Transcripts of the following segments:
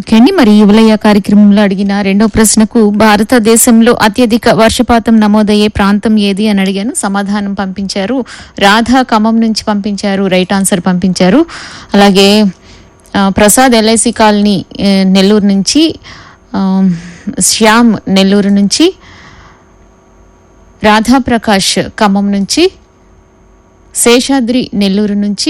okay అండి మరి యువలయ్య కార్యక్రమంలో అడిగిన రెండో ప్రశ్నకు భారతదేశంలో అత్యధిక వర్షపాతం నమోదయ్యే ప్రాంతం ఏది అని అడిగాను సమాధానం పంపించారు రాధా ఖమ్మం నుంచి పంపించారు రైట్ ఆన్సర్ పంపించారు అలాగే ఆ, ప్రసాద్ ఎల్ఐసి కాలనీ ఏ, నెల్లూరు నుంచి ఆ, శ్యామ్ నెల్లూరు నుంచి రాధాప్రకాష్ ఖమ్మం నుంచి శేషాద్రి నెల్లూరు నుంచి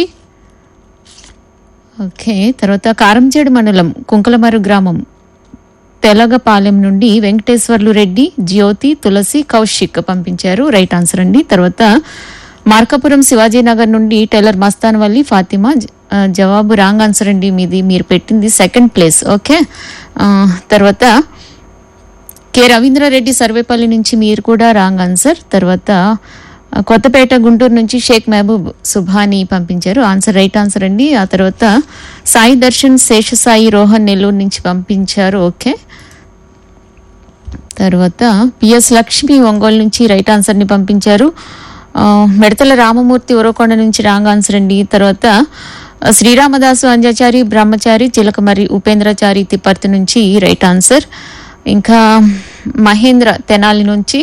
ఓకే తర్వాత కారంచేడు మండలం కుంకలమరు గ్రామం తెలగపాలెం నుండి వెంకటేశ్వర్లు రెడ్డి జ్యోతి తులసి కౌశిక్ పంపించారు రైట్ ఆన్సర్ అండి తర్వాత మార్కాపురం శివాజీనగర్ నుండి టైలర్ మస్తాన్ వల్లి ఫాతిమా జ- ఆ, జవాబు రాంగ్ ఆన్సర్ అండి మీది మీరు పెట్టింది సెకండ్ ప్లేస్ ఓకే ఆ, తర్వాత కె రవీంద్రారెడ్డి సర్వేపల్లి నుంచి మీరు కూడా రాంగ్ ఆన్సర్ తర్వాత ఆ, కొత్తపేట గుంటూరు నుంచి షేక్ మహబూబ్ సుభాని పంపించారు ఆన్సర్ రైట్ ఆన్సర్ అండి ఆ తర్వాత సాయి దర్శన్ శేషసాయి రోహన్ నెల్లూరు నుంచి పంపించారు ఓకే తర్వాత పిఎస్ లక్ష్మి ఒంగోలు నుంచి రైట్ ఆన్సర్ని పంపించారు ఆ, మెడతల రామమూర్తి ఉరవకొండ నుంచి రాంగ్ ఆన్సర్ అండి తర్వాత ఆ, శ్రీరామదాసు అంజాచారి బ్రహ్మచారి చిలకమరి ఉపేంద్రచారి తిప్పర్తి నుంచి రైట్ ఆన్సర్ ఇంకా మహేంద్ర తెనాలి నుంచి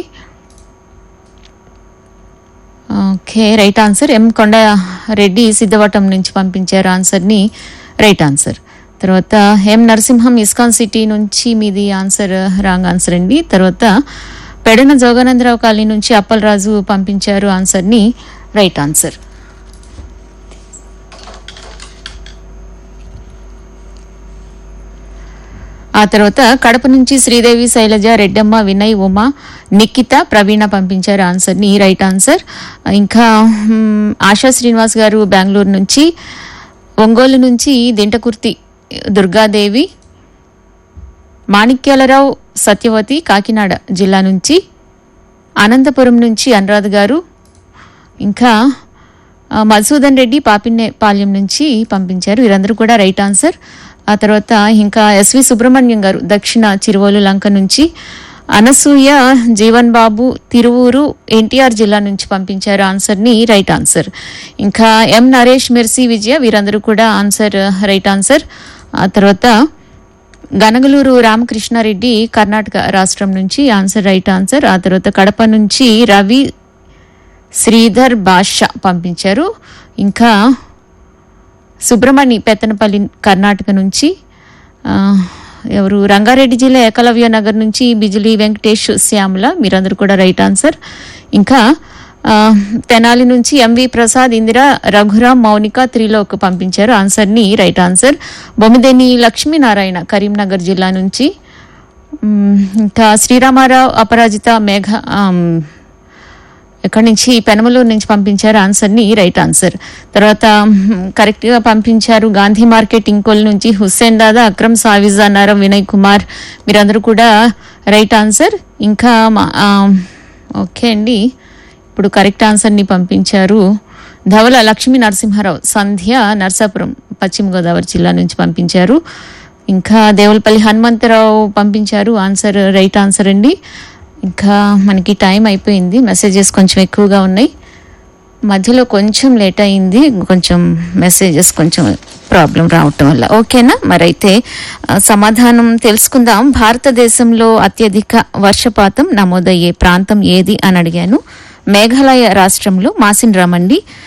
ఓకే రైట్ ఆన్సర్ ఎం కొండ రెడ్డి సిద్ధవటం నుంచి పంపించారు ఆన్సర్ని రైట్ ఆన్సర్ తర్వాత ఎం నరసింహం ఇస్కాన్ సిటీ నుంచి మీది ఆన్సర్ రాంగ్ ఆన్సర్ అండి తర్వాత పెడన జోగానందరావు కాలనీ నుంచి అప్పలరాజు పంపించారు ఆన్సర్ని రైట్ ఆన్సర్ ఆ తర్వాత కడప నుంచి శ్రీదేవి శైలజ రెడ్డమ్మ వినయ్ ఉమా నిఖిత ప్రవీణ పంపించారు ఆన్సర్ని రైట్ ఆన్సర్ ఇంకా మ్, ఆశా శ్రీనివాస్ గారు బెంగళూరు నుంచి ఒంగోలు నుంచి దింటకుర్తి దుర్గాదేవి మాణిక్యాలరావు సత్యవతి కాకినాడ జిల్లా నుంచి అనంతపురం నుంచి అనురాధ్ గారు ఇంకా ఆ, మధుసూదన్ రెడ్డి పాపిన్నే పాలెం నుంచి పంపించారు వీరందరూ కూడా రైట్ ఆన్సర్ ఆ తర్వాత ఇంకా ఎస్వి సుబ్రహ్మణ్యం గారు దక్షిణ చిరువోలు లంక నుంచి అనసూయ జీవన్ బాబు తిరువూరు ఎన్టీఆర్ జిల్లా నుంచి పంపించారు ఆన్సర్ని రైట్ ఆన్సర్ ఇంకా ఎం నరేష్ మెర్సీ విజయ వీరందరూ కూడా ఆన్సర్ రైట్ ఆన్సర్ ఆ తర్వాత గనగలూరు రామకృష్ణారెడ్డి కర్ణాటక రాష్ట్రం నుంచి ఆన్సర్ రైట్ ఆన్సర్ ఆ తర్వాత కడప నుంచి రవి శ్రీధర్ బాషా పంపించారు ఇంకా సుబ్రహ్మణి పెత్తనపల్లి కర్ణాటక నుంచి ఆ, ఎవరు రంగారెడ్డి జిల్లా ఏకలవ్య నగర్ నుంచి బిజిలీ వెంకటేష్ శ్యామల మీరందరూ కూడా రైట్ ఆన్సర్ ఇంకా ఆ, తెనాలి నుంచి ఎంవి ప్రసాద్ ఇందిర రఘురామ్ మౌనిక త్రిలోక్ పంపించారు ఆన్సర్ని రైట్ ఆన్సర్ బొమ్మిదేని లక్ష్మీనారాయణ కరీంనగర్ జిల్లా నుంచి మ్, ఇంకా శ్రీరామారావు అపరాజిత మేఘ ఆమ్, ఎక్కడి నుంచి పెనమలూరు నుంచి పంపించారు ఆన్సర్ని రైట్ ఆన్సర్ తర్వాత మ్, కరెక్ట్ గా పంపించారు గాంధీ మార్కెట్ ఇంకోల్ నుంచి హుస్సేన్ దాదా అక్రమ్ సావిజ్ అన్నారు వినయ్ కుమార్ మీరందరూ కూడా రైట్ ఆన్సర్ ఇంకా మా- ఆ, ఓకే అండి ఇప్పుడు కరెక్ట్ ఆన్సర్ని పంపించారు ధవల లక్ష్మీ నరసింహారావు సంధ్య నర్సాపురం పశ్చిమ గోదావరి జిల్లా నుంచి పంపించారు ఇంకా దేవులపల్లి హనుమంతరావు పంపించారు ఆన్సర్ రైట్ ఆన్సర్ అండి ఇంకా మనకి టైం అయిపోయింది మెసేజెస్ కొంచెం ఎక్కువగా ఉన్నాయి మధ్యలో కొంచెం లేట్ అయింది కొంచెం మెసేజెస్ కొంచెం ప్రాబ్లం రావటం వల్ల ఓకేనా మరైతే ఆ, సమాధానం తెలుసుకుందాం భారతదేశంలో అత్యధిక వర్షపాతం నమోదయ్యే ప్రాంతం ఏది అని అడిగాను మేఘాలయ రాష్ట్రంలో మాసిన్ రామండి